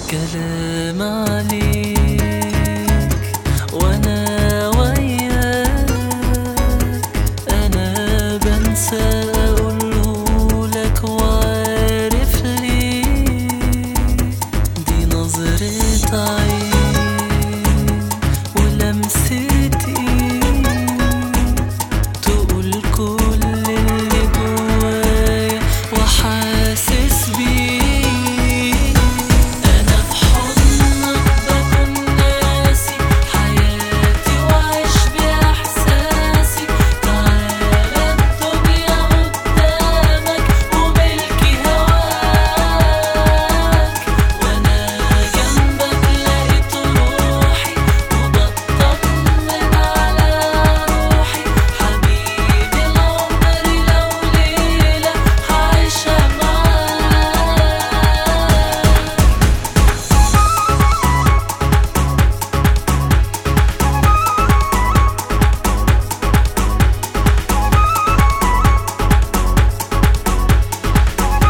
كلام عليك وانا وياك انا بنسى اقوله لك وعارف ليه دي نظرة عين ولمسة ايد تقول كل اللي جوايا وحاسس بيه انا في حضنك بكون ناسي حياتي وعيش باحساسي تعالى الدنيا قدامك وملكي هواك وانا جنبك لقيت روحي وبطمن على روحي حبيبي العمر لو ليلة هعيشها معاك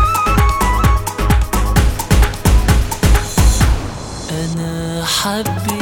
أنا حبيت